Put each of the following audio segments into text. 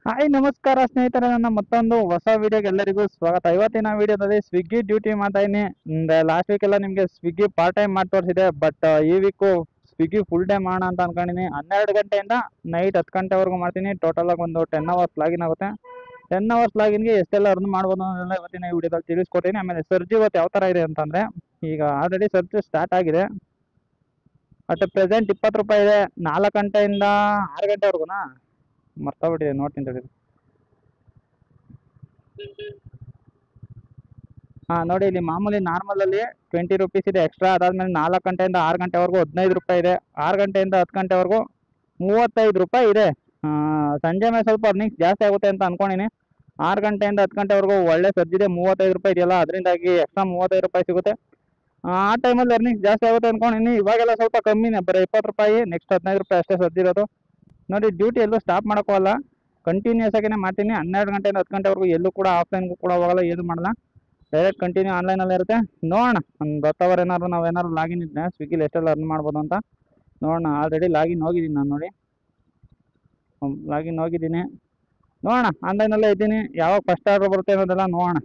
Hi ನಮಸ್ಕಾರ ಸ್ನೇಹಿತರೆ ನನ್ನ ಮತ್ತೊಂದು ಹೊಸ ವಿಡಿಯೋಗೆ ಎಲ್ಲರಿಗೂ ಸ್ವಾಗತ ಇವತ್ತಿನ ವಿಡಿಯೋದಲ್ಲಿ ಸ್ವಿಗ್ಗಿ ಡ್ಯೂಟಿ ಮಾಡ್ತಾ ಇದ್ದೀನಿ ಲಾಸ್ಟ್ ವೀಕ್ ಎಲ್ಲ ನಿಮಗೆ ಸ್ವಿಗ್ಗಿ ಪಾರ್ಟ್ ಟೈಮ್ ಮಾಡಿ ತೋರಿಸಿದೆ ಬಟ್ ಈ ವೀಕು ಸ್ವಿಗ್ಗಿ ಫುಲ್ ಟೈಮ್ ಮಾಡೋಣ ಅಂತ ಅನ್ಕೊಂಡಿನಿ ಹನ್ನೆರಡು ಗಂಟೆಯಿಂದ ನೈಟ್ ಹತ್ತು ಗಂಟೆವರೆಗೂ ಮಾಡ್ತೀನಿ ಟೋಟಲ್ ಆಗಿ ಒಂದು ಟೆನ್ ಅವರ್ಸ್ ಲಾಗಿನ್ ಆಗುತ್ತೆ ಟೆನ್ ಅವರ್ಸ್ ಲಾಗಿನ್ಗೆ ಎಷ್ಟೆಲ್ಲ ಅರ್ನ್ ಮಾಡ್ಬೋದು ಅನ್ನೋದೆಲ್ಲ ಇವತ್ತಿನ ವಿಡಿಯೋದಲ್ಲಿ ತಿಳಿಸ್ಕೊಡ್ತೀನಿ ಆಮೇಲೆ ಸರ್ಜ್ ಇವತ್ತು ಯಾವ ಥರ ಇದೆ ಅಂತಂದರೆ ಈಗ ಆಲ್ರೆಡಿ ಸರ್ಜ್ ಸ್ಟಾರ್ಟ್ ಆಗಿದೆ ಅಟ್ ಪ್ರೆಸೆಂಟ್ ಇಪ್ಪತ್ತು ರೂಪಾಯಿ ಇದೆ ನಾಲ್ಕು ಗಂಟೆಯಿಂದ ಆರು ಗಂಟೆವರೆಗುನಾ ಮರ್ತೋಗ್ಬಿಟ್ಟಿದೆ ನೋಡ್ತೀನಿ ತಡೀರಿ ಹಾಂ ನೋಡಿ ಇಲ್ಲಿ ಮಾಮೂಲಿ ನಾರ್ಮಲಲ್ಲಿ ಟ್ವೆಂಟಿ ರುಪೀಸ್ ಇದೆ ಎಕ್ಸ್ಟ್ರಾ ಅದಾದ್ಮೇಲೆ ನಾಲ್ಕು ಗಂಟೆಯಿಂದ ಆರು ಗಂಟೆವರೆಗೂ ಹದಿನೈದು ರೂಪಾಯಿ ಇದೆ ಆರು ಗಂಟೆಯಿಂದ ಹತ್ತು ಗಂಟೆವರೆಗೂ ಮೂವತ್ತೈದು ರೂಪಾಯಿ ಇದೆ ಆ, ಸಂಜೆ ಮೇಲೆ ಸ್ವಲ್ಪ ಅರ್ನಿಂಗ್ಸ್ ಜಾಸ್ತಿ ಆಗುತ್ತೆ ಅಂತ ಅನ್ಕೊಂಡಿನಿ ಆರು ಗಂಟೆಯಿಂದ ಹತ್ತು ಗಂಟೆವರೆಗೂ ಒಳ್ಳೆ ಸಜ್ಜಿದೆ ಮೂವತ್ತೈದು ರೂಪಾಯಿ ಇದೆಯಲ್ಲ ಅದರಿಂದಾಗಿ ಎಕ್ಸ್ಟ್ರಾ ಮೂವತ್ತೈದು ರೂಪಾಯಿ ಸಿಗುತ್ತೆ ಆ ಟೈಮಲ್ಲಿ ಅರ್ನಿಂಗ್ಸ್ ಜಾಸ್ತಿ ಆಗುತ್ತೆ ಅನ್ಕೊಂಡಿನಿ ಇವಾಗೆಲ್ಲ ಸ್ವಲ್ಪ ಕಮ್ಮಿನೇ ಬರೀ ಇಪ್ಪತ್ತು ರೂಪಾಯಿ ನೆಕ್ಸ್ಟ್ ಹದಿನೈದು ರೂಪಾಯಿ ಅಷ್ಟೇ ಸದ್ದಿರೋದು ನೋಡಿ ಡ್ಯೂಟಿ ಎಲ್ಲೂ ಸ್ಟಾಪ್ ಮಾಡೋಕ್ಕಲ್ಲ ಕಂಟಿನ್ಯೂಸ್ ಆಗಿನೇ ಮಾಡ್ತೀನಿ ಹನ್ನೆರಡು ಗಂಟೆಯಿಂದ ಹತ್ತು ಗಂಟೆವರೆಗೂ ಎಲ್ಲೂ ಕೂಡ ಆಫ್ಲೈನ್ಗೂ ಕೂಡ ಹೋಗಲ್ಲ ಏನು ಮಾಡಲ್ಲ ಡೈರೆಕ್ಟ್ ಕಂಟಿನ್ಯೂ ಆನ್ಲೈನಲ್ಲೇ ಇರುತ್ತೆ ನೋಡೋಣ ಒಂದು ಹತ್ತು ಅವರ್ ಏನಾದ್ರು ನಾವು ಏನಾದ್ರು ಲಾಗಿನ್ ಇದ್ದೆ ಸ್ವಿಗ್ಗಿಲಿ ಎಷ್ಟೆಲ್ಲ ಅರ್ನ್ ಮಾಡ್ಬೋದು ಅಂತ ನೋಡೋಣ ಆಲ್ರೆಡಿ ಲಾಗಿನ್ ಹೋಗಿದ್ದೀನಿ ನಾನು ನೋಡಿ ಲಾಗಿನ್ ಹೋಗಿದ್ದೀನಿ ನೋಡೋಣ ಆನ್ಲೈನಲ್ಲೇ ಇದ್ದೀನಿ ಯಾವಾಗ ಫಸ್ಟ್ ಆರ್ಡರ್ ಬರುತ್ತೆ ಅನ್ನೋದೆಲ್ಲ ನೋಡೋಣ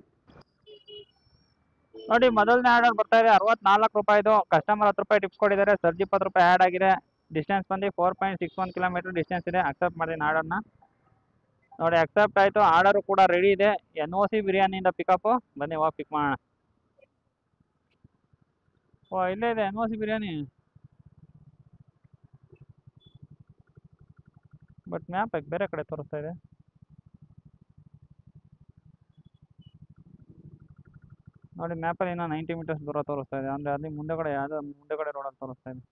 ನೋಡಿ ಮೊದಲನೇ ಆರ್ಡರ್ ಬರ್ತಾ ಇದೆ ಅರವತ್ನಾಲ್ಕು ರೂಪಾಯಿದು ಕಸ್ಟಮರ್ ಹತ್ತು ರೂಪಾಯಿ ಟಿಪ್ಸ್ ಕೊಟ್ಟಿದ್ದಾರೆ ಸರ್ಜ್ ಇಪ್ಪತ್ತು ರೂಪಾಯಿ ಆ್ಯಡ್ ಆಗಿದೆ ಡಿಸ್ಟೆನ್ಸ್ ಬಂದು four point six one kilometre distance ಇದೆ ಅಕ್ಸೆಪ್ಟ್ ಮಾಡಿದ್ದೀನಿ ಆರ್ಡರ್ನ ನೋಡಿ ಅಕ್ಸೆಪ್ಟ್ ಆಯಿತು ಆರ್ಡರು ಕೂಡ ರೆಡಿ ಇದೆ ಎನ್ ಒ ಸಿ ಬಿರಿಯಾನಿಯಿಂದ ಪಿಕಪ್ಪು ಬನ್ನಿ ಹೋಗಿ ಪಿಕ್ ಮಾಡೋಣ ಓ ಇಲ್ಲೇ ಇದೆ N O C biryani but map ಬೇರೆ ಕಡೆ ತೋರಿಸ್ತಾ ಇದೆ ನೋಡಿ ಮ್ಯಾಪಲ್ಲಿ ಇನ್ನೂ ನೈಂಟಿ ಮೀಟರ್ಸ್ ದೂರ ತೋರಿಸ್ತಾ ಇದೆ ಅಂದರೆ ಅಲ್ಲಿ ಮುಂದೆಗಡೆ ಯಾವುದೋ ಮುಂದೆಗಡೆ ರೋಡಲ್ಲಿ ತೋರಿಸ್ತಾ ಇದೆ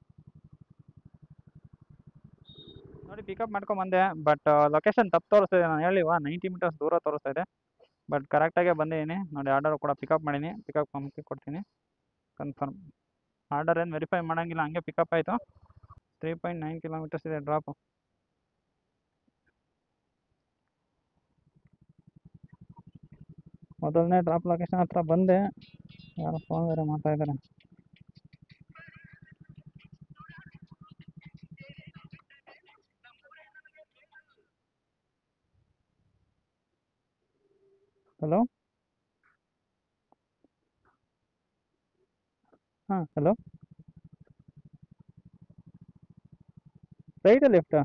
ನೋಡಿ ಪಿಕಪ್ ಮಾಡ್ಕೊಂಡ್ ಬಂದೆ ಬಟ್ ಲೊಕೇಶನ್ ತಪ್ಪು ತೋರಿಸ್ತಾ ಇದೆ ನಾನು ಹೇಳಿವ ನೈಂಟಿ ಮೀಟರ್ಸ್ ದೂರ ತೋರಿಸ್ತಾ ಇದೆ ಬಟ್ ಕರೆಕ್ಟಾಗೇ ಬಂದಿದ್ದೀನಿ ನೋಡಿ ಆರ್ಡರ್ ಕೂಡ ಪಿಕಪ್ ಮಾಡೀನಿ ಪಿಕಪ್ ಕಂಪ್ಲೀಟ್ ಕೊಡ್ತೀನಿ ಕನ್ಫರ್ಮ್ ಆರ್ಡರ್ ಏನು ವೆರಿಫೈ ಮಾಡೋಂಗಿಲ್ಲ ಹಂಗೆ ಪಿಕಪ್ ಆಯಿತು ತ್ರೀ ಪಾಯಿಂಟ್ ನೈನ್ ಕಿಲೋಮೀಟರ್ಸ್ ಇದೆ ಡ್ರಾಪು ಮೊದಲನೇ ಡ್ರಾಪ್ ಲೊಕೇಶನ್ ಹತ್ರ ಬಂದೆ ಯಾರೋ ಫೋನ್ ಬೇರೆ ಮಾಡ್ತಾ ಇದ್ದಾರೆ ಹಲೋ ಹಾಂ ಹಲೋ ರೈಟಾ ಲೆಫ್ಟಾ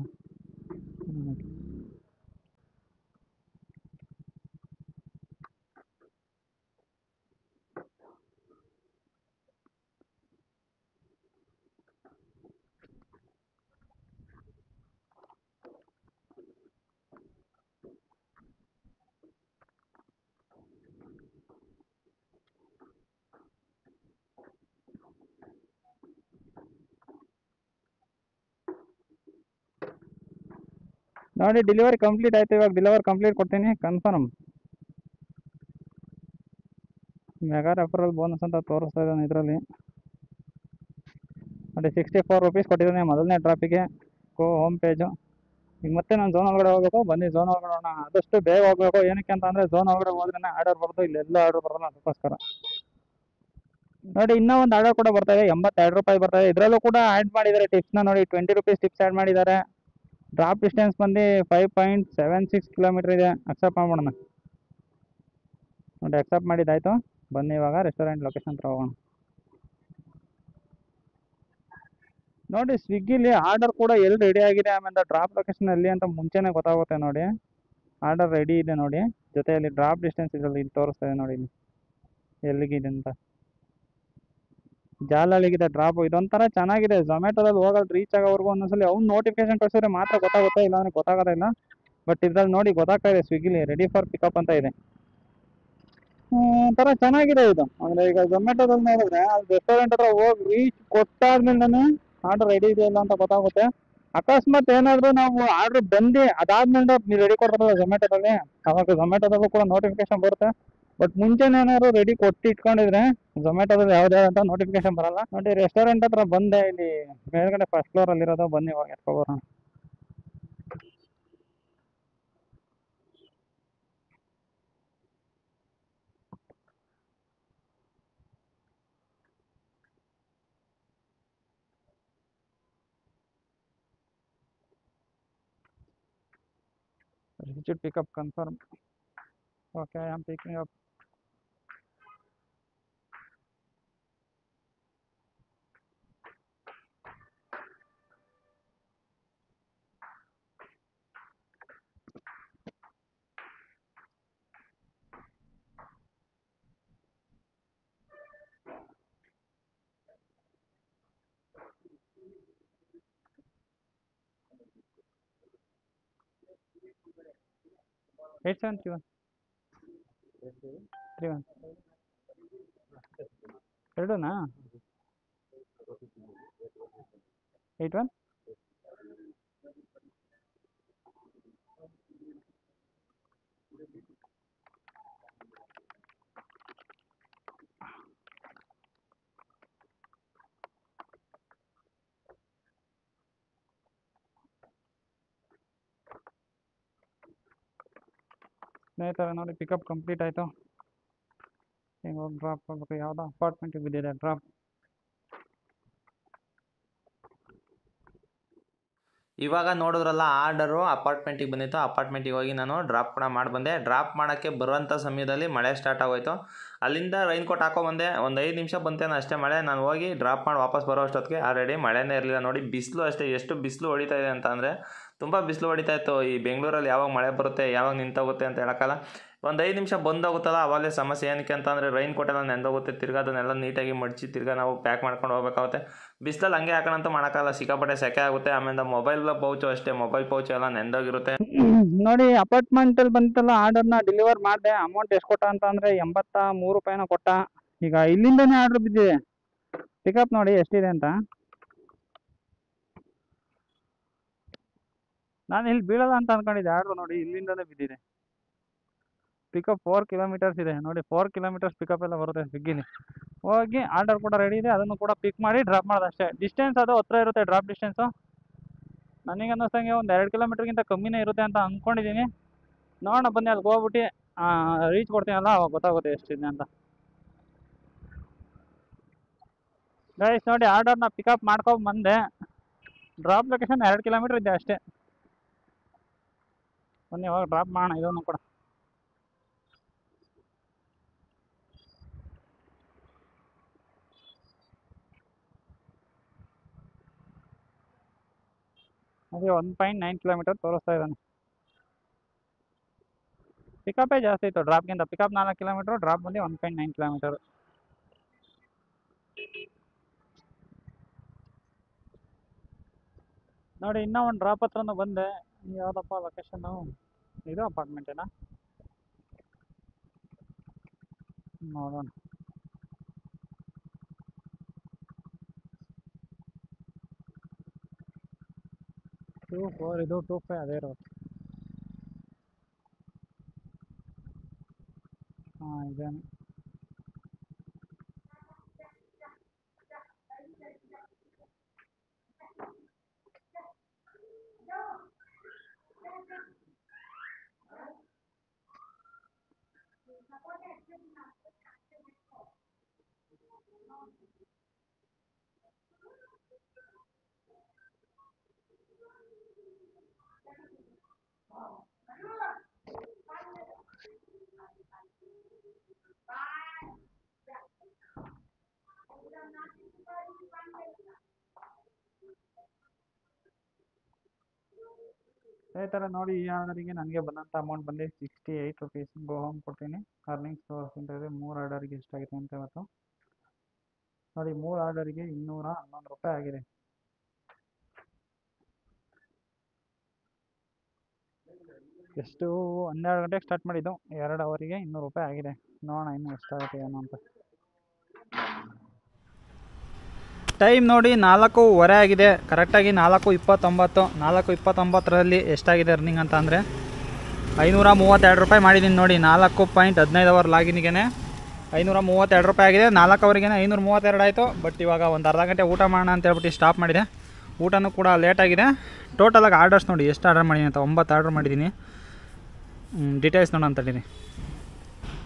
ನೋಡಿ ಡೆಲಿವರಿ ಕಂಪ್ಲೀಟ್ ಆಯ್ತು ಇವಾಗ ಡೆಲಿವರಿ ಕಂಪ್ಲೀಟ್ ಕೊಡ್ತೀನಿ ಕನ್ಫರ್ಮ್ ಮೆಗಾ ರೆಫರಲ್ ಬೋನಸ್ ಅಂತ ತೋರಿಸ್ತಾ ಇದ್ದಾನೆ ಇದರಲ್ಲಿ ನೋಡಿ ಸಿಕ್ಸ್ಟಿ ಫೋರ್ ರುಪೀಸ್ ಕೊಟ್ಟಿದ್ದಾನೆ ಮೊದಲನೇ ಡ್ರಾಪಿಗೆ ಗೋ ಹೋಮ್ ಪೇಜು ಈಗ ಮತ್ತೆ ನಾನು ಝೋನ್ ಒಳಗಡೆ ಹೋಗ್ಬೇಕು ಬನ್ನಿ ಝೋನ್ ಒಳಗಡೆ ಹೋಗೋಣ ಆದಷ್ಟು ಬೇಗ ಹೋಗ್ಬೇಕು ಏನಕ್ಕೆ ಅಂತ ಅಂದರೆ ಝೋನ್ ಒಳಗಡೆ ಹೋದ್ರೆ ಆರ್ಡರ್ ಬರೋದು ಇಲ್ಲೆಲ್ಲ ಆರ್ಡರ್ ಬರೋಲ್ಲ ಅದಕ್ಕೋಸ್ಕರ ನೋಡಿ ಇನ್ನೂ ಒಂದು ಆರ್ಡರ್ ಕೂಡ ಬರ್ತಾ ಇದೆ ಎಂಬತ್ತೆರಡು ರೂಪಾಯಿ ಬರ್ತಾ ಇದೆ ಇದರಲ್ಲೂ ಕೂಡ ಆ್ಯಡ್ ಮಾಡಿದ್ದಾರೆ ಟಿಪ್ಸ್ನ ನೋಡಿ ಟ್ವೆಂಟಿ ರುಪೀಸ್ ಟಿಪ್ಸ್ ಆ್ಯಡ್ ಮಾಡಿದ್ದಾರೆ ಡ್ರಾಪ್ ಡಿಸ್ಟೆನ್ಸ್ ಬಂದು five point seven six kilometre ಇದೆ ಅಕ್ಸೆಪ್ಟ್ ಮಾಡ್ಬಿಡೋಣ ನೋಡಿ ಅಕ್ಸೆಪ್ಟ್ ಮಾಡಿದ್ದಾಯ್ತು ಬನ್ನಿ ಇವಾಗ ರೆಸ್ಟೋರೆಂಟ್ ಲೊಕೇಶನ್ ಹತ್ರ ಹೋಗೋಣ ನೋಡಿ ಸ್ವಿಗ್ಗಿಲಿ ಆರ್ಡರ್ ಕೂಡ ಎಲ್ಲಿ ರೆಡಿ ಆಗಿದೆ ಆಮೇಲೆ ಡ್ರಾಪ್ ಲೊಕೇಶನ್ ಎಲ್ಲಿ ಅಂತ ಮುಂಚೆನೇ ಗೊತ್ತಾಗುತ್ತೆ ನೋಡಿ ಆರ್ಡರ್ ರೆಡಿ ಇದೆ ನೋಡಿ ಜೊತೆಯಲ್ಲಿ ಡ್ರಾಪ್ ಡಿಸ್ಟೆನ್ಸ್ ಇದರಲ್ಲಿ ಇಲ್ಲಿ ತೋರಿಸ್ತಾ ಇದೆ ನೋಡಿ ಇಲ್ಲಿ ಎಲ್ಲಿಗಿದೆ ಅಂತ ಜಾಲಲ್ಲಿಗಿದೆ ಡ್ರಾಪ್ ಇದೊಂಥರ ಚೆನ್ನಾಗಿದೆ ಝೊಮ್ಯಾಟೊದಲ್ಲಿ ಹೋಗೋದು ರೀಚ್ ಆಗೋವರೆಗೂ ಒಂದೊಂದ್ಸಲಿ ಅವ್ನು ನೋಟಿಫಿಕೇಶನ್ ಕಳಿಸಿದ್ರೆ ಮಾತ್ರ ಗೊತ್ತಾಗುತ್ತೆ ಇಲ್ಲಾಂದ್ರೆ ಗೊತ್ತಾಗೋದಿಲ್ಲ ಬಟ್ ಇದ್ರಲ್ಲಿ ನೋಡಿ ಗೊತ್ತಾಗ್ತಾ ಇದೆ ಸ್ವಿಗ್ಗಿಲಿ ರೆಡಿ ಫಾರ್ ಪಿಕಪ್ ಅಂತ ಇದೆ ಹ್ಮ್, ಒಂಥರ ಚೆನ್ನಾಗಿದೆ ಇದು ಅಂದ್ರೆ ಈಗ ಝೊಮ್ಯಾಟೊದಲ್ಲಿ ನೋಡಿದ್ರೆ ಅಲ್ಲಿ ರೆಸ್ಟೋರೆಂಟ್ ಹತ್ರ ಹೋಗಿ ರೀಚ್ ಕೊಟ್ಟಾದ್ಮೇಲೆ ಆರ್ಡರ್ ರೆಡಿ ಇದೆಯಾ ಇಲ್ಲ ಅಂತ ಗೊತ್ತಾಗುತ್ತೆ ಅಕಸ್ಮಾತ್ ಏನಾದ್ರು ನಾವು ಆರ್ಡರ್ ಬಂದು ಅದಾದ್ಮೇಲೆ ನೀವು ರೆಡಿ ಕೊಡ್ತಾರಲ್ಲ ಝೊಮ್ಯಾಟೊದಲ್ಲಿ ಅವಾಗ ಝೊಮ್ಯಾಟೊದಲ್ಲೂ ಕೂಡ ನೋಟಿಫಿಕೇಶನ್ ಬರುತ್ತೆ ಬಟ್ ಮುಂಚೆನೇ ಏನಾದ್ರು ರೆಡಿ ಕೊಟ್ಟು ಇಟ್ಕೊಂಡಿದ್ರೆ ಝೊಮ್ಯಾಟೊದಲ್ಲಿ ಯಾವುದೇ ಅಂತ ನೋಟಿಫಿಕೇಶನ್ ಬರಲ್ಲ ನೋಡಿ ರೆಸ್ಟೋರೆಂಟ್ ಹತ್ರ ಬಂದೆ ಇಲ್ಲಿ ಮೇಲ್ಗಡೆ ಫಸ್ಟ್ ಫ್ಲೋರ್ ಅಲ್ಲಿ ಇರೋದು ಬನ್ನಿ ಇವಾಗ ಎತ್ಕೊಬರೋಣ Rigid pickup confirmed. Okay, I am picking up. Eight seven three one. Three one ಎರಡೂನಾ ಏಯ್ಟ್ ಒನ್ ಸ್ನೇಹಿತರೆ ನೋಡಿ ಪಿಕಪ್ ಕಂಪ್ಲೀಟ್ ಆಯಿತು ಈಗ ಹೋಗಿ ಡ್ರಾಪ್ ಮಾಡ್ಬೇಕು ಯಾವುದೋ ಅಪಾರ್ಟ್ಮೆಂಟಿಗೆ ಬಿದ್ದಿದೆ ಡ್ರಾಪ್ ಇವಾಗ ನೋಡಿದ್ರಲ್ಲ ಆರ್ಡರು ಅಪಾರ್ಟ್ಮೆಂಟಿಗೆ ಬಂದಿತ್ತು ಅಪಾರ್ಟ್ಮೆಂಟಿಗೆ ಹೋಗಿ ನಾನು ಡ್ರಾಪ್ ಕೂಡ ಮಾಡಿ ಬಂದೆ ಡ್ರಾಪ್ ಮಾಡೋಕ್ಕೆ ಬರುವಂಥ ಸಮಯದಲ್ಲಿ ಮಳೆ ಸ್ಟಾರ್ಟ್ ಆಗೋಯ್ತು ಅಲ್ಲಿಂದ ರೈನ್ ಕೋಟ್ ಹಾಕೊಂಬಂದೆ ಒಂದು ಐದು ನಿಮಿಷ ಬಂತೇನೋ ಅಷ್ಟೇ ಮಳೆ ನಾನು ಹೋಗಿ ಡ್ರಾಪ್ ಮಾಡಿ ವಾಪಸ್ ಬರೋ ಅಷ್ಟೊತ್ತಿಗೆ ಆಲ್ರೆಡಿ ಮಳೆನೇ ಇರಲಿಲ್ಲ ನೋಡಿ ಬಿಸಿಲು ಅಷ್ಟೇ ಎಷ್ಟು ಬಿಸಿಲು ಹೊಡಿತಾ ಇದೆ ಅಂತ ಅಂದರೆ ತುಂಬ ಬಿಸಿಲು ಹೊಡಿತಾ ಇತ್ತು ಈ ಬೆಂಗಳೂರಲ್ಲಿ ಯಾವಾಗ ಮಳೆ ಬರುತ್ತೆ ಯಾವಾಗ ನಿಂತೋಗುತ್ತೆ ಅಂತ ಹೇಳೋಕ್ಕಲ್ಲ ಒಂದು ಐದು ನಿಮಿಷ ಬಂದೋಗುತ್ತಲ್ಲ ಅವಾಗಲೇ ಸಮಸ್ಯೆ ಏನಕ್ಕೆ ಅಂತ ಅಂದರೆ ರೈನ್ ಕೋಟ್ ಎಲ್ಲ ನೆಂದೋಗುತ್ತೆ ತಿರ್ಗಾ ಅದನ್ನೆಲ್ಲ ನೀಟಾಗಿ ಮಡಚಿ ತಿರ್ಗಾ ನಾವು ಪ್ಯಾಕ್ ಮಾಡ್ಕೊಂಡು ಹೋಗ್ಬೇಕಾಗುತ್ತೆ ಬಿಸಿಲಲ್ಲಿ ಹಂಗೆ ಹಾಕೋಣಂತೂ ಮಾಡೋಕ್ಕಲ್ಲ ಸಿಕ್ಕಾಪಟ್ಟೆ ಸೆಕೆ ಆಗುತ್ತೆ ಆಮೇಲೆ ಮೊಬೈಲ್ ಪೌಚು ಅಷ್ಟೇ ಮೊಬೈಲ್ ಪೌಚು ಎಲ್ಲ ನೆಂದೋಗಿರುತ್ತೆ ನೋಡಿ ಅಪಾರ್ಟ್ಮೆಂಟಲ್ಲಿ ಬಂತಲ್ಲ ಆರ್ಡರ್ನ ಡೆಲಿವರ್ ಮಾಡಿದೆ ಅಮೌಂಟ್ ಎಷ್ಟು ಕೊಟ್ಟ ಅಂತ ಅಂದರೆ ಎಂಬತ್ತ ಮೂರು ರೂಪಾಯಿನ ಕೊಟ್ಟ ಈಗ ಇಲ್ಲಿಂದನೇ ಆರ್ಡ್ರ್ ಬಿದ್ದಿದೆ ಪಿಕಪ್ ನೋಡಿ ಎಷ್ಟಿದೆ ಅಂತ ನಾನು ಇಲ್ಲಿ ಬೀಳಲ್ಲ ಅಂತ ಅನ್ಕೊಂಡಿದ್ದೆ ಆರ್ಡ್ರ್ ನೋಡಿ ಇಲ್ಲಿಂದನೇ ಬಿದ್ದಿದೆ ಪಿಕಪ್ ಫೋರ್ ಕಿಲೋಮೀಟರ್ಸ್ ಇದೆ ನೋಡಿ ಫೋರ್ ಕಿಲೋಮೀಟರ್ಸ್ ಪಿಕಪ್ ಎಲ್ಲ ಬರುತ್ತೆ ಸ್ವಿಗ್ಗಿಲಿ ಹೋಗಿ ಆರ್ಡರ್ ಕೂಡ ರೆಡಿ ಇದೆ ಅದನ್ನು ಕೂಡ ಪಿಕ್ ಮಾಡಿ ಡ್ರಾಪ್ ಮಾಡೋದು ಅಷ್ಟೇ ಡಿಸ್ಟೆನ್ಸ್ ಅದು ಹತ್ರ ಇರುತ್ತೆ ಡ್ರಾಪ್ ಡಿಸ್ಟೆನ್ಸು ನನಗೆ ಅನ್ನಿಸ್ತಂಗೆ ಒಂದು ಎರಡು ಕಿಲೋಮೀಟ್ರ್ಗಿಂತ ಕಮ್ಮಿನೇ ಇರುತ್ತೆ ಅಂತ ಅಂದ್ಕೊಂಡಿದ್ದೀನಿ ನೋಡೋಣ ಬನ್ನಿ ಅಲ್ಲಿಗೆ ಹೋಗ್ಬಿಟ್ಟು ರೀಚ್ ಕೊಡ್ತೀನಲ್ಲ ಅವಾಗ ಗೊತ್ತಾಗುತ್ತೆ ಎಷ್ಟಿದೆ ಅಂತ ಗೈಸ್ ನೋಡಿ ಆರ್ಡರ್ನ ಪಿಕಪ್ ಮಾಡ್ಕೊಂಡು ಬಂದೆ ಡ್ರಾಪ್ ಲೊಕೇಶನ್ ಎರಡು ಕಿಲೋಮೀಟ್ರ್ ಇದೆ ಅಷ್ಟೇ ಬನ್ನಿ ಇವಾಗ ಡ್ರಾಪ್ ಮಾಡೋಣ ಇದನ್ನು ಕೂಡ ಅದೇ ಒನ್ ಪಾಯಿಂಟ್ ನೈನ್ ಕಿಲೋಮೀಟರ್ ತೋರಿಸ್ತಾ ಇದ್ದಾನೆ ಪಿಕಪ್ಪೇ ಜಾಸ್ತಿ ಇತ್ತು ಡ್ರಾಪ್ಗಿಂತ ಪಿಕಪ್ ನಾಲ್ಕು ಕಿಲೋಮೀಟ್ರು ಡ್ರಾಪ್ ಬಂದು ಒನ್ ಪಾಯಿಂಟ್ ನೈನ್ ಕಿಲೋಮೀಟರ್ ನೋಡಿ ಇನ್ನೂ ಒಂದು ಡ್ರಾಪ್ ಹತ್ರನೂ ಬಂದೆ ಯಾವುದಪ್ಪ ಲೊಕೇಶನ್ನು ಇದು ಅಪಾರ್ಟ್ಮೆಂಟೇನಾ ನೋಡೋಣ ಟೂ ಫೋರ್ ಇದು ಟೂ ಫೈವ್ ಅದೇ ಇರೋದು ಹಾಂ ಇದೇನೆ ಅದೇ ಥರ ನೋಡಿ ಈ ಆರ್ಡರಿಗೆ ನನಗೆ ಬಂದಂಥ ಅಮೌಂಟ್ ಬಂದು sixty eight rupees go home ಕೊಡ್ತೀನಿ ಅರ್ನಿಂಗ್ಸ್ ತೋರಿಸ್ತಾ ಇದೆ ಮೂರು ಆರ್ಡರಿಗೆ ಎಷ್ಟಾಗಿದೆ ಅಂತ ಇವತ್ತು ನೋಡಿ ಮೂರು ಆರ್ಡರಿಗೆ ಇನ್ನೂರ ಹನ್ನೊಂದು ರೂಪಾಯಿ ಆಗಿದೆ ಎಷ್ಟು ಹನ್ನೆರಡು ಗಂಟೆಗೆ ಸ್ಟಾರ್ಟ್ ಮಾಡಿದ್ದು ಎರಡು ಅವರಿಗೆ ಇನ್ನೂರು ರೂಪಾಯಿ ಆಗಿದೆ ನೋಡೋಣ ಇನ್ನು ಎಷ್ಟಾಗುತ್ತೆ ಏನು ಅಂತ ಟೈಮ್ ನೋಡಿ ನಾಲ್ಕೂವರೆ ಆಗಿದೆ ಕರೆಕ್ಟಾಗಿ ನಾಲ್ಕು ಇಪ್ಪತ್ತೊಂಬತ್ತು ನಾಲ್ಕು ಇಪ್ಪತ್ತೊಂಬತ್ತರಲ್ಲಿ ಎಷ್ಟಾಗಿದೆ ಅರ್ನಿಂಗ್ ಅಂತ ಅಂದರೆ ಐನೂರ ಮೂವತ್ತೆರಡು ರೂಪಾಯಿ ಮಾಡಿದ್ದೀನಿ ನೋಡಿ ನಾಲ್ಕು ಪಾಯಿಂಟ್ ಹದಿನೈದು ಅವರ್ ಲಾಗಿನಿಗೆ ಐನೂರ ಮೂವತ್ತೆರಡು ರೂಪಾಯಿ ಆಗಿದೆ ನಾಲ್ಕು ಅವರಿಗೆ ಐನೂರ ಮೂವತ್ತೆರಡು ಆಯಿತು ಬಟ್ ಇವಾಗ ಒಂದು ಅರ್ಧ ಗಂಟೆ ಊಟ ಮಾಡೋಣ ಅಂತ ಹೇಳ್ಬಿಟ್ಟು ಸ್ಟಾಪ್ ಮಾಡಿದೆ ಊಟನೂ ಕೂಡ ಲೇಟಾಗಿದೆ ಟೋಟಲಾಗಿ ಆರ್ಡರ್ಸ್ ನೋಡಿ ಎಷ್ಟು ಆರ್ಡರ್ ಮಾಡಿದ್ದೀನಿ ಅಂತ ಒಂಬತ್ತು ಆರ್ಡರ್ ಮಾಡಿದ್ದೀನಿ ಡೀಟೇಲ್ಸ್ ನೋಡೋಣ ತಡೀನಿ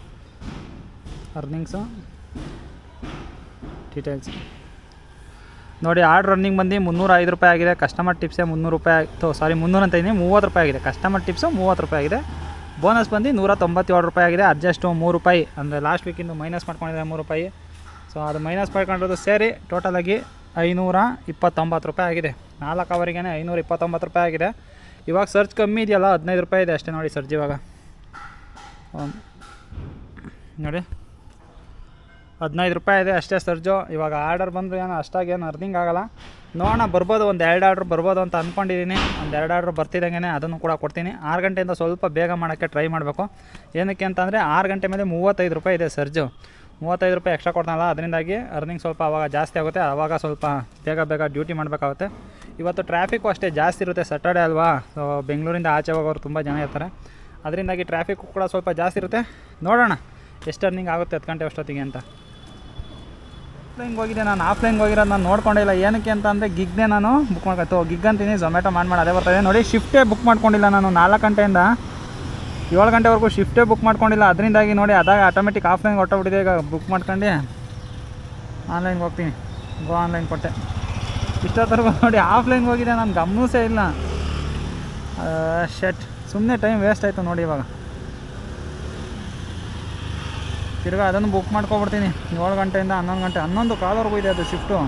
ಅರ್ನಿಂಗ್ಸು ಡೀಟೇಲ್ಸ್ ನೋಡಿ ಆರ್ಡ್ರ್ ರನ್ನಿಂಗ್ ಬಂದು ಮುನ್ನೂರ ಐದು ರೂಪಾಯಿ ಆಗಿದೆ ಕಸ್ಟಮರ್ ಟಿಪ್ಸೇ ಮುನ್ನೂರು ರೂಪಾಯಿ ಆಯಿತು ಸಾರಿ ಮುನ್ನೂರು ಅಂತ ಇದ್ದೀನಿ ಮೂವತ್ತು ರೂಪಾಯಿ ಆಗಿದೆ ಕಸ್ಟಮರ್ ಟಿಪ್ಸು ಮೂವತ್ತು ರೂಪಾಯಿ ಆಗಿದೆ ಬೋನಸ್ ಬಂದು ನೂರ ತೊಂಬತ್ತೇಳು ರೂಪಾಯಿ ಆಗಿದೆ ಅಡ್ಜಸ್ಟು ಮೂರು ರೂಪಾಯಿ ಅಂದರೆ ಲಾಸ್ಟ್ ವೀಕಿಂದು ಮೈನಸ್ ಮಾಡ್ಕೊಂಡಿದ್ದಾರೆ ಮೂರು ರೂಪಾಯಿ ಸೊ ಅದು ಮೈನಸ್ ಮಾಡ್ಕೊಂಡಿರೋದು ಸೇರಿ ಟೋಟಲಾಗಿ ಐನೂರ ಇಪ್ಪತ್ತೊಂಬತ್ತು ರೂಪಾಯಿ ಆಗಿದೆ ನಾಲ್ಕು ಅವರಿಗೇ ಐನೂರ ಇಪ್ಪತ್ತೊಂಬತ್ತು ರೂಪಾಯಿ ಆಗಿದೆ ಇವಾಗ ಸರ್ಚ್ ಕಮ್ಮಿ ಇದೆಯಲ್ಲ ಹದಿನೈದು ರೂಪಾಯಿ ಇದೆ ಅಷ್ಟೇ ನೋಡಿ ಸರ್ಜ್ ಇವಾಗ ಒಂದು ನೋಡಿ ಹದಿನೈದು ರೂಪಾಯಿ ಇದೆ ಅಷ್ಟೇ ಸರ್ಜು ಇವಾಗ ಆರ್ಡರ್ ಬಂದರೆ ಏನು ಅಷ್ಟಾಗಿ ಏನು ಅರ್ನಿಂಗ್ ಆಗಲ್ಲ ನೋಡೋಣ ಬರ್ಬೋದು ಒಂದು ಎರಡು ಆರ್ಡ್ರ್ ಬರ್ಬೋದು ಅಂತ ಅಂದ್ಕೊಂಡಿದ್ದೀನಿ ಒಂದು ಎರಡು ಆರ್ಡ್ರ್ ಬರ್ತಿದ್ದಂಗೆ ಅದನ್ನು ಕೂಡ ಕೊಡ್ತೀನಿ ಆರು ಗಂಟೆಯಿಂದ ಸ್ವಲ್ಪ ಬೇಗ ಮಾಡೋಕ್ಕೆ ಟ್ರೈ ಮಾಡಬೇಕು ಏನಕ್ಕೆ ಅಂತಂದರೆ ಆರು ಗಂಟೆ ಮೇಲೆ ಮೂವತ್ತೈದು ರೂಪಾಯಿ ಇದೆ ಸರ್ಜು ಮೂವತ್ತೈದು ರೂಪಾಯಿ ಎಕ್ಸ್ಟ್ರಾ ಕೊಡ್ತಾನಲ್ಲ ಅದರಿಂದಾಗಿ ಅರ್ನಿಂಗ್ ಸ್ವಲ್ಪ ಅವಾಗ ಜಾಸ್ತಿ ಆಗುತ್ತೆ ಆವಾಗ ಸ್ವಲ್ಪ ಬೇಗ ಬೇಗ ಡ್ಯೂಟಿ ಮಾಡಬೇಕಾಗುತ್ತೆ ಇವತ್ತು ಟ್ರಾಫಿಕ್ಕು ಅಷ್ಟೇ ಜಾಸ್ತಿ ಇರುತ್ತೆ ಸ್ಯಾಟರ್ಡೆ ಅಲ್ವಾ ಸೊ ಬೆಂಗಳೂರಿಂದ ಆಚೆ ಹೋಗೋರು ತುಂಬ ಜನ ಇರ್ತಾರೆ ಅದರಿಂದಾಗಿ ಟ್ರಾಫಿಕ್ಕು ಕೂಡ ಸ್ವಲ್ಪ ಜಾಸ್ತಿ ಇರುತ್ತೆ ನೋಡೋಣ ಎಷ್ಟು ಅರ್ನಿಂಗ್ ಆಗುತ್ತೆ ಹತ್ತು ಗಂಟೆ ಅಷ್ಟೊತ್ತಿಗೆ ಅಂತ ಆಫ್ಲೈನ್ಗೆ ಹೋಗಿದೆ ನಾನು ಆಫ್ಲೈನ್ಗೆ ಹೋಗಿರೋದು ನಾನು ನೋಡ್ಕೊಂಡಿಲ್ಲ ಏನಕ್ಕೆ ಅಂತ ಅಂದರೆ ಗಿಗ್ನೇ ನಾನು ಬುಕ್ ಮಾಡ್ಕೊತು ಗಿಗ್ ಅಂತೀನಿ ಝೊಮ್ಯಾಟೊ ಮಾಡಿ ಮಾಡಿ ಅದೇ ಬರ್ತಾಯಿದೆ ನೋಡಿ ಶಿಫ್ಟೇ ಬುಕ್ ಮಾಡ್ಕೊಂಡಿಲ್ಲ ನಾನು ನಾಲ್ಕು ಗಂಟೆಯಿಂದ ಏಳು ಗಂಟೆವರೆಗೂ ಶಿಫ್ಟೇ ಬುಕ್ ಮಾಡ್ಕೊಂಡಿಲ್ಲ ಅದರಿಂದಾಗಿ ನೋಡಿ ಅದಾಗ ಆಟೋಮೆಟಿಕ್ ಆಫ್ಲೈನ್ಗೆ ಹೊಟ್ಟೋಗ್ಬಿಟ್ಟಿದೆ ಈಗ ಬುಕ್ ಮಾಡ್ಕೊಂಡು ಆನ್ಲೈನ್ಗೆ ಹೋಗ್ತೀನಿ ಗೋ ಆನ್ಲೈನ್ ಕೊಟ್ಟೆ ಇಷ್ಟೊತ್ತರೆಗೂ ನೋಡಿ ಆಫ್ಲೈನ್ಗೆ ಹೋಗಿದೆ ನಾನು ಗಮನಿಸೇ ಇಲ್ಲ ಶೆಟ್ ಸುಮ್ಮನೆ ಟೈಮ್ ವೇಸ್ಟ್ ಆಯಿತು ನೋಡಿ ಇವಾಗ ತಿರ್ಗಾ ಅದನ್ನು ಬುಕ್ ಮಾಡ್ಕೊಬಿಡ್ತೀನಿ ಏಳು ಗಂಟೆಯಿಂದ ಹನ್ನೊಂದು ಗಂಟೆ ಹನ್ನೊಂದು ಕಾಲವರೆಗೂ ಇದೆ ಅದು ಶಿಫ್ಟು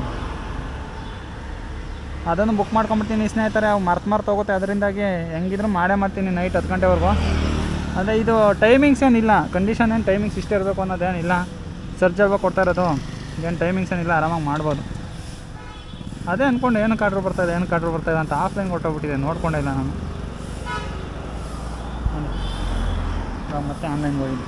ಅದನ್ನು ಬುಕ್ ಮಾಡ್ಕೊಂಬಿಡ್ತೀನಿ ಸ್ನೇಹಿತರೆ ಅವು ಮರ್ತು ಮರ್ತು ಹೋಗುತ್ತೆ ಅದರಿಂದಾಗಿ ಹೆಂಗಿದ್ರು ಮಾಡೇ ಮಾಡ್ತೀನಿ ನೈಟ್ ಹತ್ತು ಗಂಟೆವರೆಗೂ ಅದೇ ಇದು ಟೈಮಿಂಗ್ಸ್ ಏನಿಲ್ಲ ಕಂಡೀಷನ್ ಏನು ಟೈಮಿಂಗ್ಸ್ ಇಷ್ಟೇ ಇರಬೇಕು ಅನ್ನೋದೇನಿಲ್ಲ ಸರ್ಚ್ ಹೇಳ್ಬೇಕು ಕೊಡ್ತಾ ಇರೋದು ಏನು ಟೈಮಿಂಗ್ಸ್ ಏನಿಲ್ಲ ಆರಾಮಾಗಿ ಮಾಡ್ಬೋದು ಅದೇ ಅಂದ್ಕೊಂಡು ಏನಕ್ಕೆ ಆರ್ಡ್ರ್ ಬರ್ತಾಯಿದೆ ಏನಕ್ಕೆ ಆರ್ಡ್ರ್ ಬರ್ತಾಯಿದೆ ಅಂತ ಆಫ್ಲೈನ್ ಕೊಟ್ಟೋಗ್ಬಿಟ್ಟಿದೆ ನೋಡ್ಕೊಂಡೇ ಇಲ್ಲ ನಾನು ಇವಾಗ ಮತ್ತೆ ಆನ್ಲೈನ್ಗೆ ಹೋಗಿದ್ದೆ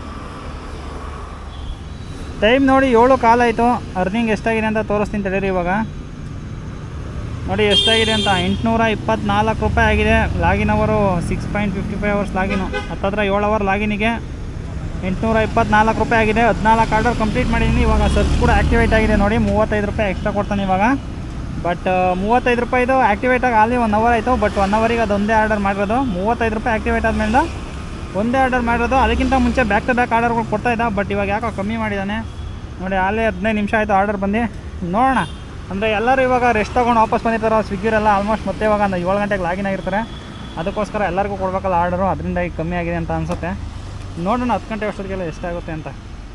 ಟೈಮ್ ನೋಡಿ ಏಳು ಕಾಲ ಆಯಿತು ಅರ್ನಿಂಗ್ ಎಷ್ಟಾಗಿದೆ ಅಂತ ತೋರಿಸ್ತೀನಿ ತಡೀರಿ ಇವಾಗ ನೋಡಿ ಎಷ್ಟಾಗಿದೆ ಅಂತ ಎಂಟುನೂರ ಇಪ್ಪತ್ನಾಲ್ಕು ರೂಪಾಯಿ ಆಗಿದೆ ಲಾಗಿನ್ ಅವರು six point fifty five hours login ಹತ್ತತ್ರ ಏಳು ಅವರ್ ಲಾಗಿನಿಗೆ ಎಂಟುನೂರ ಇಪ್ಪತ್ನಾಲ್ಕು ರೂಪಾಯಿ ಆಗಿದೆ ಹದಿನಾಲ್ಕು ಆರ್ಡರ್ ಕಂಪ್ಲೀಟ್ ಮಾಡಿದ್ದೀನಿ ಇವಾಗ ಸರ್ಚ್ ಕೂಡ ಆ್ಯಕ್ಟಿವೇಟ್ ಆಗಿದೆ ನೋಡಿ ಮೂವತ್ತೈದು ರೂಪಾಯಿ ಎಕ್ಸ್ಟ್ರಾ ಕೊಡ್ತಾನೆ ಇವಾಗ ಬಟ್ ಮೂವತ್ತೈದು ರೂಪಾಯಿದು ಆ್ಯಕ್ಟಿವೇಟ್ ಆಗಿ ಅಲ್ಲಿ ಒನ್ ಅವರ್ ಆಯಿತು ಬಟ್ ಒನ್ ಅವರಿಗೆ ಅದು ಒಂದೇ ಆರ್ಡರ್ ಮಾಡಿರೋದು ಮೂವತ್ತೈದು ರೂಪಾಯಿ ಆ್ಯಕ್ಟಿವೇಟ್ ಆದಮೇಲೆ ಒಂದೇ ಆರ್ಡರ್ ಮಾಡಿರೋದು ಅದಕ್ಕಿಂತ ಮುಂಚೆ ಬ್ಯಾಕ್ ಟು ಬ್ಯಾಕ್ ಆರ್ಡರ್ಗಳು ಕೊಡ್ತಾ ಇದ್ದ ಬಟ್ ಇವಾಗ ಯಾಕೋ ಕಮ್ಮಿ ಮಾಡಿದ್ದಾನೆ ನೋಡಿ ಅಲ್ಲೇ ಹದಿನೈದು ನಿಮಿಷ ಆಯಿತು ಆರ್ಡರ್ ಬಂದು ನೋಡೋಣ ಅಂದರೆ ಎಲ್ಲರೂ ಇವಾಗ ರೆಸ್ಟ್ ತೊಗೊಂಡು ವಾಪಸ್ ಬಂದಿರ್ತಾರೆ ಸ್ವಿಗ್ಗಿರೆಲ್ಲ ಆಲ್ಮೋಸ್ಟ್ ಮತ್ತೆ ಇವಾಗ ಒಂದು ಏಳು ಗಂಟೆಗೆ ಲಾಗಿನ್ ಆಗಿರ್ತಾರೆ ಅದಕ್ಕೋಸ್ಕರ ಎಲ್ಲರಿಗೂ ಕೊಡಬೇಕಲ್ಲ ಆರ್ಡರು ಅದರಿಂದಾಗಿ ಕಮ್ಮಿ ಆಗಿದೆ ಅಂತ ಅನಿಸುತ್ತೆ ನೋಡೋಣ ಹತ್ತು ಗಂಟೆ ಅಷ್ಟೊತ್ತಿಗೆಲ್ಲ ಎಷ್ಟಾಗುತ್ತೆ ಅಂತ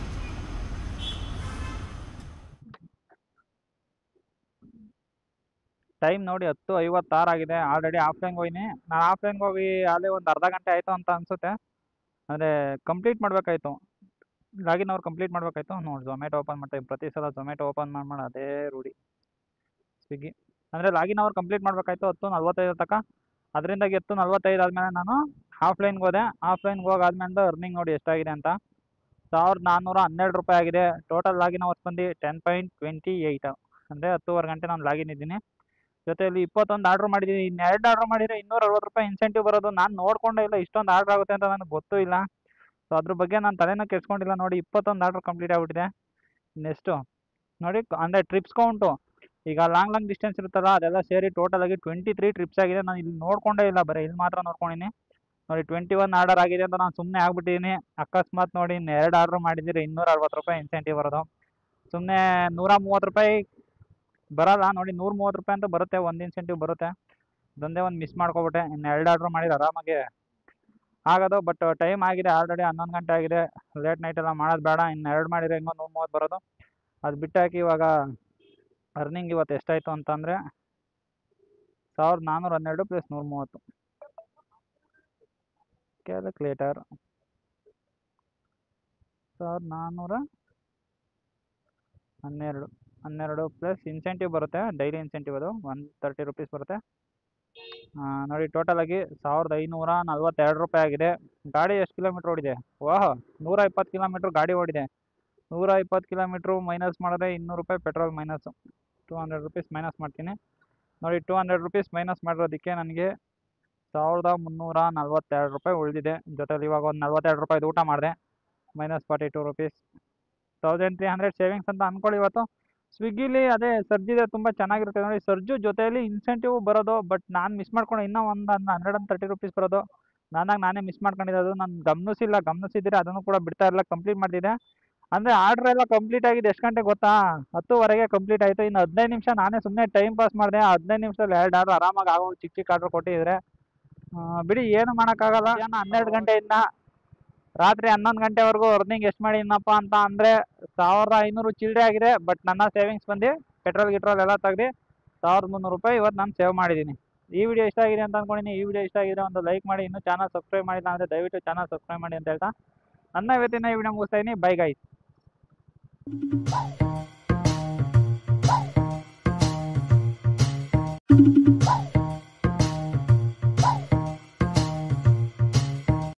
ಟೈಮ್ ನೋಡಿ ಹತ್ತು ಐವತ್ತಾರು ಆಗಿದೆ ಆಲ್ರೆಡಿ ಆಫ್ಲೈನ್ಗೆ ಹೋಗಿನಿ ನಾನು ಆಫ್ಲೈನ್ಗೆ ಹೋಗಿ ಅಲ್ಲೇ ಒಂದು ಅರ್ಧ ಗಂಟೆ ಆಯಿತು ಅಂತ ಅನಿಸುತ್ತೆ ಅಂದರೆ ಕಂಪ್ಲೀಟ್ ಮಾಡಬೇಕಾಯ್ತು ಲಾಗಿನ್ ಅವ್ರು ಕಂಪ್ಲೀಟ್ ಮಾಡಬೇಕಾಯ್ತು ನೋಡಿ ಝೊಮ್ಯಾಟೊ ಓಪನ್ ಮಾಡ್ತೀವಿ ಪ್ರತಿ ಸಲ ಝೊಮ್ಯಾಟೊ ಓಪನ್ ಮಾಡಿ ಮಾಡಿ ಅದೇ ರೂಢಿ ಸ್ವಿಗ್ಗಿ ಅಂದರೆ ಲಾಗಿನ್ ಅವ್ರು ಕಂಪ್ಲೀಟ್ ಮಾಡಬೇಕಾಯ್ತು ಹತ್ತು ನಲ್ವತ್ತೈದು ತನಕ ಅದರಿಂದಾಗಿ ಹತ್ತು ನಲ್ವತ್ತೈದು ಆದಮೇಲೆ ನಾನು ಆಫ್ಲೈನ್ಗೆ ಹೋದೆ ಆಫ್ಲೈನ್ಗೆ ಹೋಗಾದ್ಮೇಲೆ ಅರ್ನಿಂಗ್ ನೋಡಿ ಎಷ್ಟಾಗಿದೆ ಅಂತ ಸಾವಿರದ ನಾನ್ನೂರ ಹನ್ನೆರಡು ರೂಪಾಯಿ ಆಗಿದೆ ಟೋಟಲ್ ಲಾಗಿನ್ ಅವರ್ಸ್ ಬಂದು ಟೆನ್ ಪಾಯಿಂಟ್ ಟ್ವೆಂಟಿ ಏಯ್ಟ್ ಅಂದರೆ ಹತ್ತುವರೆ ಗಂಟೆ ನಾನು ಲಾಗಿನ್ ಇದ್ದೀನಿ ಜೊತೆಯಲ್ಲಿ ಇಪ್ಪತ್ತೊಂದು ಆರ್ಡ್ರ್ ಮಾಡಿದ್ದೀನಿ ಇನ್ನೆರಡು ಆರ್ಡ್ರ್ ಮಾಡಿದರೆ ಇನ್ನೂರ ಅರವತ್ತು ರೂಪಾಯಿ ಇನ್ಸೆಂಟಿವ್ ಬರೋದು ನಾನು ನೋಡ್ಕೊಂಡೇ ಇಲ್ಲ ಇಷ್ಟೊಂದು ಆರ್ಡ್ರ್ ಆಗುತ್ತೆ ಅಂತ ನನಗೆ ಗೊತ್ತೂ ಇಲ್ಲ ಸೊ ಅದ್ರ ಬಗ್ಗೆ ನಾನು ತಲೆನೂ ಕೆಡ್ಸ್ಕೊಂಡಿಲ್ಲ ನೋಡಿ ಇಪ್ಪತ್ತೊಂದು ಆರ್ಡ್ರ್ ಕಂಪ್ಲೀಟ್ ಆಗಿಬಿಟ್ಟಿದೆ ನೆಕ್ಸ್ಟು ನೋಡಿ ಅಂದರೆ ಟ್ರಿಪ್ಸ್ ಕೌಂಟು ಈಗ ಲಾಂಗ್ ಲಾಂಗ್ ಡಿಸ್ಟೆನ್ಸ್ ಇರುತ್ತಲ್ಲ ಅದೆಲ್ಲ ಸೇರಿ ಟೋಟಲ್ ಆಗಿ ಟ್ವೆಂಟಿ ತ್ರೀ ಟ್ರಿಪ್ಸ್ ಆಗಿದೆ ನಾನು ಇಲ್ಲಿ ನೋಡ್ಕೊಂಡೇ ಇಲ್ಲ ಬರೀ ಇಲ್ಲಿ ಮಾತ್ರ ನೋಡ್ಕೊಂಡಿನಿ ನೋಡಿ ಟ್ವೆಂಟಿ ಒನ್ ಆರ್ಡರ್ ಆಗಿದೆ ಅಂತ ನಾನು ಸುಮ್ಮನೆ ಆಗ್ಬಿಟ್ಟಿದ್ದೀನಿ ಅಕಸ್ಮಾತ್ ನೋಡಿ ಇನ್ನು ಎರಡು ಆರ್ಡ್ರ್ ಮಾಡಿದ್ದೀರಿ ಇನ್ನೂರ ಅರವತ್ತು ರೂಪಾಯಿ ಇನ್ಸೆಂಟಿವ್ ಬರೋದು ಸುಮ್ಮನೆ ನೂರ ಮೂವತ್ತು ರೂಪಾಯಿ ಬರಲ್ಲ ನೋಡಿ ನೂರ ಮೂವತ್ತು ರೂಪಾಯಿ ಅಂತ ಬರುತ್ತೆ ಒಂದು ಇನ್ಸೆಂಟಿವ್ ಬರುತ್ತೆ ಅದೊಂದೇ ಒಂದು ಮಿಸ್ ಮಾಡ್ಕೊಬಿಟ್ಟೆ ಇನ್ನು ಎರಡು ಆರ್ಡ್ರ್ ಮಾಡಿದ್ರೆ ಆರಾಮಾಗಿ ಆಗೋದು ಬಟ್ ಟೈಮ್ ಆಗಿದೆ ಆಲ್ರೆಡಿ ಹನ್ನೊಂದು ಗಂಟೆ ಆಗಿದೆ ಲೇಟ್ ನೈಟ್ ಎಲ್ಲ ಮಾಡೋದು ಬೇಡ ಇನ್ನು ಎರಡು ಮಾಡಿದರೆ ಹೆಂಗೋ ನೂರ ಮೂವತ್ತು ಬರೋದು ಅದು ಬಿಟ್ಟಾಕಿ ಇವಾಗ ಅರ್ನಿಂಗ್ ಇವತ್ತು ಎಷ್ಟಾಯಿತು ಅಂತಂದರೆ ಸಾವಿರದ ನಾನ್ನೂರ ಹನ್ನೆರಡು ಪ್ಲಸ್ ನೂರ ಮೂವತ್ತು ಕ್ಯಾಲ್ಕುಲೇಟರ್ ಸಾವಿರದ ನಾನ್ನೂರ ಹನ್ನೆರಡು ಹನ್ನೆರಡು ಪ್ಲಸ್ ಇನ್ಸೆಂಟಿವ್ ಬರುತ್ತೆ ಡೈಲಿ ಇನ್ಸೆಂಟಿವ್ ಅದು ಒನ್ ತರ್ಟಿ ರುಪೀಸ್ ಬರುತ್ತೆ ಆ, ನೋಡಿ ಟೋಟಲ್ ಆಗಿ ಸಾವಿರದ ಐನೂರ ನಲ್ವತ್ತೆರಡು ರೂಪಾಯಿ ಆಗಿದೆ ಗಾಡಿ ಎಷ್ಟು ಕಿಲೋಮೀಟ್ರ್ ಓಡಿದೆ ವಾಹ್ ನೂರ ಇಪ್ಪತ್ತು ಕಿಲೋಮೀಟ್ರ್ ಗಾಡಿ ಓಡಿದೆ ನೂರ ಇಪ್ಪತ್ತು ಕಿಲೋಮೀಟ್ರು ಮೈನಸ್ ಮಾಡಿದ್ರೆ ಇನ್ನೂರು ರೂಪಾಯಿ petrol minus two hundred rupees minus ಮಾಡ್ತೀನಿ ನೋಡಿ ಟೂ ಹಂಡ್ರೆಡ್ ರುಪೀಸ್ ಮೈನಸ್ ಮಾಡಿರೋದಕ್ಕೆ ನನಗೆ ಸಾವಿರದ ಮುನ್ನೂರ ನಲ್ವತ್ತೆರಡು ರೂಪಾಯಿ ಉಳಿದಿದೆ ಜೊತೆಲಿ ಇವಾಗ ಒಂದು ನಲ್ವತ್ತೆರಡು ರೂಪಾಯಿದು ಊಟ ಮಾಡಿದೆ minus forty two rupees thousand three hundred savings ಅಂತ ಅಂದ್ಕೊಳ್ಳಿ ಇವತ್ತು ಸ್ವಿಗ್ಗಿಲಿ ಅದೇ ಸರ್ಜಿದೆ ತುಂಬ ಚೆನ್ನಾಗಿರುತ್ತೆ ನೋಡಿ ಸರ್ಜು ಜೊತೆಯಲ್ಲಿ ಇನ್ಸೆಂಟಿವ್ ಬರೋದು ಬಟ್ ನಾನು ಮಿಸ್ ಮಾಡ್ಕೊಂಡು ಇನ್ನೂ ಒಂದು ಹಂಡ್ರೆಡ್ ಆ್ಯಂಡ್ ತರ್ಟಿ ರುಪೀಸ್ ಬರೋದು ನಾನಾಗ ನಾನೇ ಮಿಸ್ ಮಾಡ್ಕೊಂಡಿರೋದು ನಾನು ಗಮನಿಸಿಲ್ಲ ಗಮನಿಸಿದ್ರೆ ಅದನ್ನು ಕೂಡ ಬಿಡ್ತಾ ಇರಲ್ಲ ಕಂಪ್ಲೀಟ್ ಮಾಡ್ತಿದ್ದೆ ಅಂದರೆ ಆರ್ಡ್ರ್ ಎಲ್ಲ ಕಂಪ್ಲೀಟ್ ಆಗಿದೆ ಎಷ್ಟು ಗಂಟೆಗೆ ಗೊತ್ತಾ ಹತ್ತುವರೆಗೆ ಕಂಪ್ಲೀಟ್ ಆಯಿತು ಇನ್ನು ಹದಿನೈದು ನಿಮಿಷ ನಾನೇ ಸುಮ್ಮನೆ ಟೈಮ್ ಪಾಸ್ ಮಾಡಿದೆ ಆ ಹದಿನೈದು ನಿಮಿಷದಲ್ಲಿ ಎರಡು ಆರ್ಡ್ರ್ ಆರಾಮಾಗಿ ಆಗೋ ಚಿಕ್ಕ ಚಿಕ್ಕ ಆರ್ಡ್ರ್ ಕೊಟ್ಟಿದ್ರೆ ಆ, ಬಿಡಿ ಏನು ಮಾಡೋಕ್ಕಾಗಲ್ಲ ಏನು ಹನ್ನೆರಡು ಗಂಟೆಯಿಂದ ರಾತ್ರಿ ಹನ್ನೊಂದು ಗಂಟೆವರೆಗೂ ಅರ್ನಿಂಗ್ ಎಷ್ಟು ಮಾಡಿನಪ್ಪ ಅಂತ ಅಂದರೆ ಸಾವಿರದ ಐನೂರು ಚಿಲ್ಲರೆ ಆಗಿದೆ ಬಟ್ ನನ್ನ ಸೇವಿಂಗ್ಸ್ ಬಂದು ಪೆಟ್ರೋಲ್ ಗಿಟ್ರೋಲ್ ಎಲ್ಲ ತೆಗ್ದು ಸಾವಿರದ ಮುನ್ನೂರು ರೂಪಾಯಿ ಇವತ್ತು ನಾನು ಸೇವ್ ಮಾಡಿದ್ದೀನಿ ಈ ವಿಡಿಯೋ ಇಷ್ಟ ಆಗಿದೆ ಅಂತ ಅನ್ಕೊಂಡಿನಿ ಈ ವಿಡಿಯೋ ಇಷ್ಟ ಆಗಿದೆ ಒಂದು ಲೈಕ್ ಮಾಡಿ ಇನ್ನೂ ಚಾನಲ್ ಸಬ್ಸ್ಕ್ರೈಬ್ ಮಾಡಿಲ್ಲ ಅಂದರೆ ದಯವಿಟ್ಟು ಚಾನಲ್ ಸಬ್ಸ್ಕ್ರೈಬ್ ಮಾಡಿ ಅಂತ ಹೇಳ್ತಾ ನನ್ನ ಇವತ್ತಿನ ಈ ವಿಡಿಯೋ ಮುಗಿಸ್ತಾ ಇದ್ದೀನಿ ಬೈ ಗೈಸ್